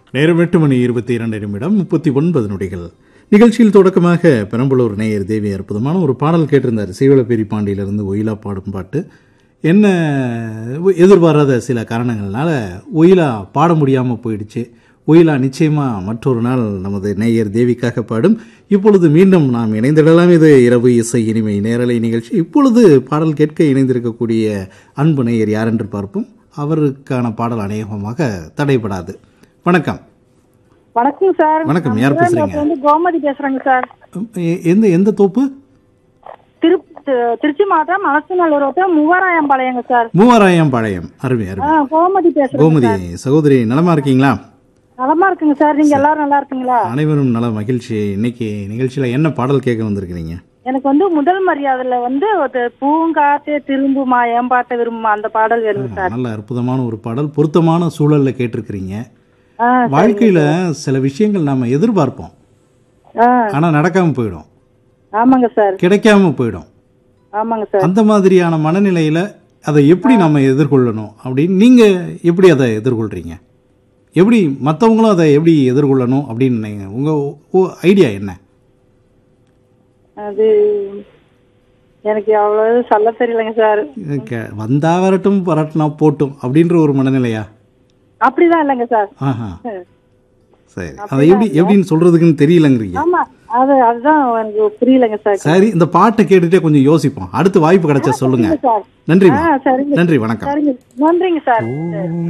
நேரம் எட்டு மணி இருபத்தி இரண்டு நிமிடம் முப்பத்தி ஒன்பது நொடிகள் நிகழ்ச்சியில் தொடக்கமாக பெரம்பலூர் நேயர் தேவி அற்புதமான ஒரு பாடல் கேட்டிருந்தார் சீவலப்பேரி பாண்டியிலிருந்து ஒயிலா பாடும் பாட்டு என்ன எதிர்பாராத சில காரணங்கள்னால ஒயிலா பாட முடியாமல் போயிடுச்சு ஒயிலா நிச்சயமா மற்றொரு நாள் நமது நேயர் தேவிக்காக பாடும் இப்பொழுது மீண்டும் நாம் இணைந்திடலாம் இது இரவு இசை இனிமை நேரலை நிகழ்ச்சி இப்பொழுது பாடல் கேட்க இணைந்திருக்கக்கூடிய அன்பு நேயர் யார் என்று பார்ப்போம் அவருக்கான பாடல் அநேகமாக தடைபடாது வணக்கம் வணக்கம் சார் வணக்கம், யார் நான் பேசுறீங்க? முதல்ல வந்து கோமதி பேசுறேங்க சார் எ- எந்த எந்த தோப்பு திரு தி- திருச்சி மாவட்டம் மலசநல்லூர் ரோட்டம் மூவாராயம்பாளையங்க சார் மூவாராயம் பாளையம் அருமை ஆ, அருமை கோமதி பேசுறேன் கோமதி சகோதரி நலமா இருக்கீங்களா நலமா இருக்குங்க சார் நீங்க எல்லாரும் நல்லா இருக்கீங்களா அனைவரும் நல மகிழ்ச்சி இன்னைக்கு நிகழ்ச்சியில என்ன பாடல் கேட்க வந்திருக்கிறீங்க எனக்கு வந்து முதல் மரியாதைல வந்து ஒரு பூங்காத்தே திரும்புமா ஏம்பாட்ட விரும்புமா அந்த பாடல் வேணுங்க சார் நல்ல அற்புதமான ஒரு பாடல் பொருத்தமான சூழல்ல கேட்டிருக்கிறீங்க ஆ, வாழ்க்கையில சில விஷயங்கள் நாம எதிர்பார்ப்போம் ஆ, ஆனா நடக்காம போயிடும் ஆமாங்க சார் கிடைக்காம போயிடும் ஆமாங்க சார் அந்த மாதிரியான மனநிலையில அதை எப்படி நம்ம எதிர்கொள்ளணும் அப்படின்னு நீங்க எப்படி அதை எதிர்கொள்றீங்க எப்படி மற்றவங்களும் அதை எப்படி எதிர்கொள்ளணும் அப்படின்னு நீங்க- உங்க ஐடியா என்ன அது எனக்கு அவ்வளவு சொல்ல தெரியலங்க சார் க- வந்தா வரட்டும் வரட்டுனா போட்டும் அப்படின்ற ஒரு மனநிலையா அப்படிதான் இல்லைங்க சார் ஆஹா சரி அதை எப்படி எப்படின்னு சொல்றதுக்குன்னு தெரியலங்கிறீங்க ஆமா அது அதுதான் எனக்கு புரியலங்க சார் சரி இந்த பாட்டை கேட்டுட்டே கொஞ்சம் யோசிப்போம் அடுத்த வாய்ப்பு கிடைச்சா சொல்லுங்க சார் நன்றி ஆ சரிங்க நன்றி வணக்கம் சரிங்க நன்றிங்க சார்